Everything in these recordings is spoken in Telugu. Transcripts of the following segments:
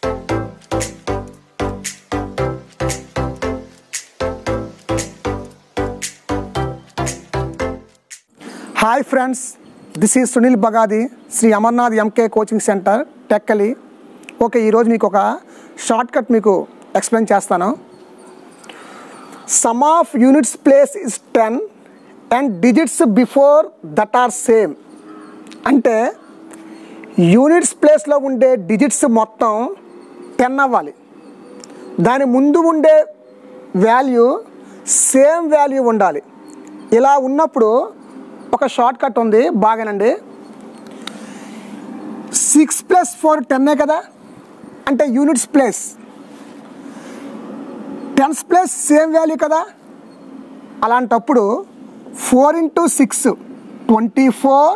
hi friends this is Sunil Bagadi Sri Amarnath MK coaching centre Tekkali okay ఈరోజు మీకు ఒక షార్ట్ కట్ మీకు ఎక్స్ప్లెయిన్ చేస్తాను sum of units place is ten and digits before that are same అంటే యూనిట్స్ ప్లేస్లో ఉండే డిజిట్స్ మొత్తం టెన్ అవ్వాలి దాని ముందు ఉండే వాల్యూ సేమ్ వాల్యూ ఉండాలి ఇలా ఉన్నప్పుడు ఒక షార్ట్ కట్ ఉంది బాగానండి సిక్స్ ప్లస్ ఫోర్ టెన్నే కదా అంటే units place tens plus same value కదా అలాంటప్పుడు four into six twenty four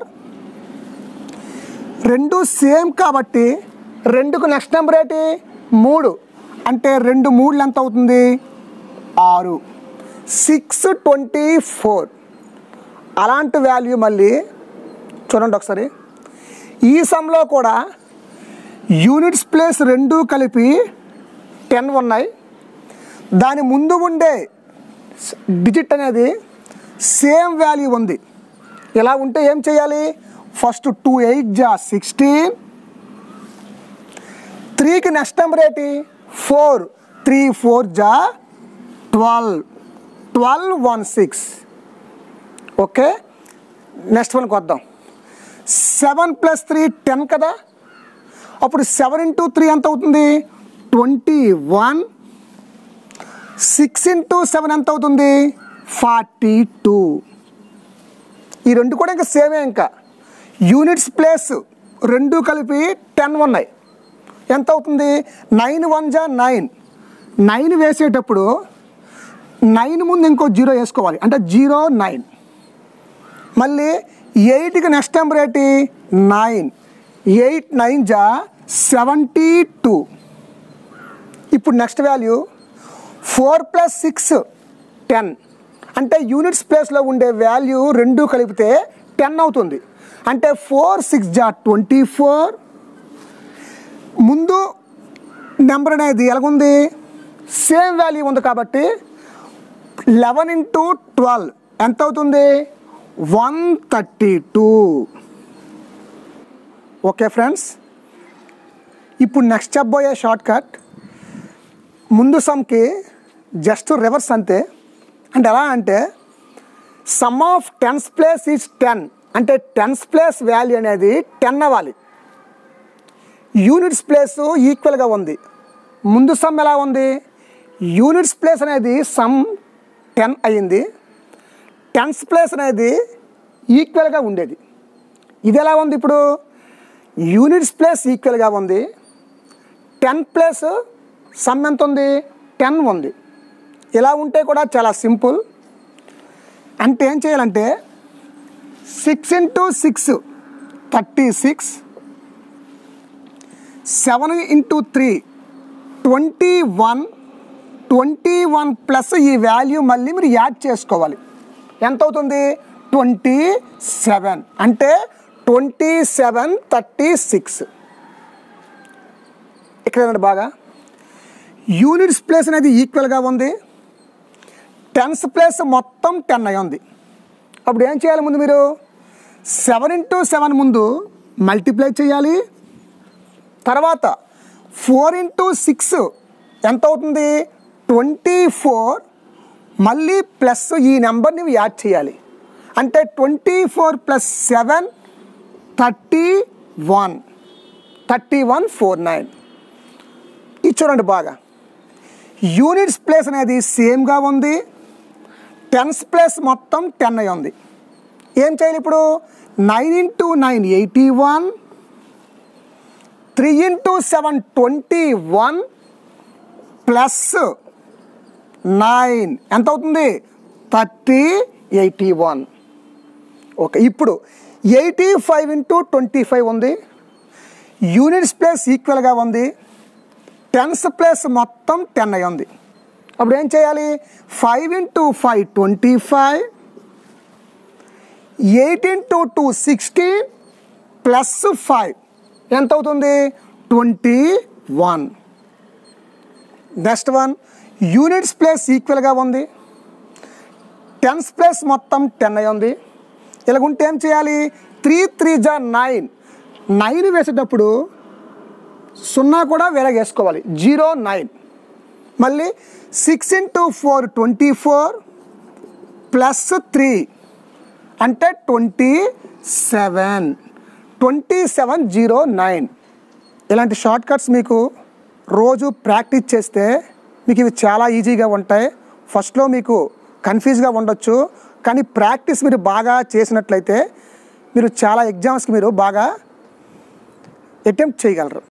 రెండు సేమ్ కాబట్టి రెండుకు నెక్స్ట్ నెంబర్ ఏంటి మూడు అంటే రెండు మూడులు ఎంత అవుతుంది ఆరు సిక్స్ ట్వంటీ ఫోర్ అలాంటి వాల్యూ మళ్ళీ చూడండి ఒకసారి ఈ సమ్లో కూడా యూనిట్స్ ప్లేస్ రెండు కలిపి టెన్ ఉన్నాయి దాని ముందు ఉండే డిజిట్ అనేది సేమ్ వాల్యూ ఉంది ఇలా ఉంటే ఏం చేయాలి ఫస్ట్ టూ ఎయిట్ జా సిక్స్టీన్ త్రీకి నెక్స్ట్ నెంబర్ ఏంటి ఫోర్ త్రీ ఫోర్ జా twelve twelve one six okay next వన్కి వద్దాం సెవెన్ ప్లస్ త్రీ టెన్ కదా అప్పుడు సెవెన్ ఇంటూ త్రీ ఎంత అవుతుంది twenty one six into seven ఎంత అవుతుంది ఫార్టీ టూ ఈ రెండు కూడా ఇంకా సేమే ఇంకా యూనిట్స్ ప్లేస్ రెండు కలిపి టెన్ ఉన్నాయి ఎంత అవుతుంది నైన్ వన్ జా నైన్ నైన్ వేసేటప్పుడు నైన్ ముందు ఇంకో జీరో వేసుకోవాలి అంటే జీరో నైన్ మళ్ళీ ఎయిట్కి నెక్స్ట్ నెంబర్ ఏంటి నైన్ ఎయిట్ నైన్ జా సెవెంటీ టూ ఇప్పుడు next value four plus six ten అంటే యూనిట్స్ ప్లేస్లో ఉండే వాల్యూ రెండు కలిపితే టెన్ అవుతుంది అంటే ఫోర్ సిక్స్ జా ట్వంటీ ఫోర్ ముందు నెంబర్ అనేది ఎలాగుంది సేమ్ వాల్యూ ఉంది కాబట్టి లెవెన్ ఇంటూ ట్వెల్వ్ ఎంత అవుతుంది one thirty two okay friends ఇప్పుడు నెక్స్ట్ చెప్పబోయే షార్ట్ కట్ ముందు సమ్కి జస్ట్ రివర్స్ అంతే అంటే ఎలా అంటే sum of tens place is ten అంటే టెన్స్ ప్లేస్ వాల్యూ అనేది టెన్ అవ్వాలి యూనిట్స్ ప్లేస్ ఈక్వల్గా ఉంది ముందు సమ్ ఎలా ఉంది యూనిట్స్ ప్లేస్ అనేది సమ్ టెన్ అయ్యింది టెన్స్ ప్లేస్ అనేది ఈక్వల్గా ఉండేది ఇది ఎలా ఉంది ఇప్పుడు యూనిట్స్ ప్లేస్ ఈక్వల్గా ఉంది టెన్ ప్లేస్ సమ్ ఎంత ఉంది టెన్ ఉంది ఇలా ఉంటే కూడా చాలా సింపుల్ అంటే ఏం చేయాలంటే six into six thirty six seven into three twenty one twenty one plus ఈ వాల్యూ మళ్ళీ మీరు యాడ్ చేసుకోవాలి ఎంత అవుతుంది ట్వంటీ సెవెన్ అంటే ట్వంటీ సెవెన్ థర్టీ సిక్స్ ఇక్కడ ఏదండి బాగా యూనిట్స్ ప్లేస్ అనేది ఈక్వల్గా ఉంది టెన్స్ ప్లేస్ మొత్తం టెన్ అయి ఉంది అప్పుడు ఏం చేయాలి ముందు మీరు సెవెన్ ఇంటూ సెవెన్ ముందు మల్టిప్లై చేయాలి తర్వాత ఫోర్ ఇంటూ సిక్స్ ఎంత అవుతుంది ట్వంటీ ఫోర్ మళ్ళీ ప్లస్ ఈ నెంబర్ని యాడ్ చేయాలి అంటే twenty four plus seven thirty one thirty one four nine ఇది చూడండి బాగా యూనిట్స్ ప్లేస్ అనేది సేమ్గా ఉంది టెన్స్ ప్లేస్ మొత్తం టెన్ అయి ఉంది ఏం చేయాలి ఇప్పుడు nine into nine eighty one three into seven twenty one plus nine ఎంత అవుతుంది థర్టీ ఎయిటీ వన్ ఓకే ఇప్పుడు eighty five into twenty five ఉంది యూనిట్స్ ప్లేస్ ఈక్వల్గా ఉంది టెన్స్ ప్లేస్ మొత్తం టెన్ అయి ఉంది అప్పుడు ఏం చేయాలి five into five twenty five eight into two sixteen plus five ఎంత అవుతుంది twenty one next one units place ఈక్వల్గా ఉంది టెన్స్ ప్లేస్ మొత్తం టెన్ అయి ఉంది ఇలాగుంటే ఏం చేయాలి త్రీ త్రీ జా నైన్ నైన్ వేసేటప్పుడు సున్నా కూడా వేరే వేసుకోవాలి జీరో నైన్ మళ్ళీ six into four twenty four plus three అంటే twenty seven twenty seven zero nine ఇలాంటి షార్ట్ కట్స్ మీకు రోజు ప్రాక్టీస్ చేస్తే మీకు ఇవి చాలా ఈజీగా ఉంటాయి ఫస్ట్లో మీకు కన్ఫ్యూజ్గా ఉండొచ్చు కానీ ప్రాక్టీస్ మీరు బాగా చేసినట్లయితే మీరు చాలా ఎగ్జామ్స్కి మీరు బాగా అటెంప్ట్ చేయగలరు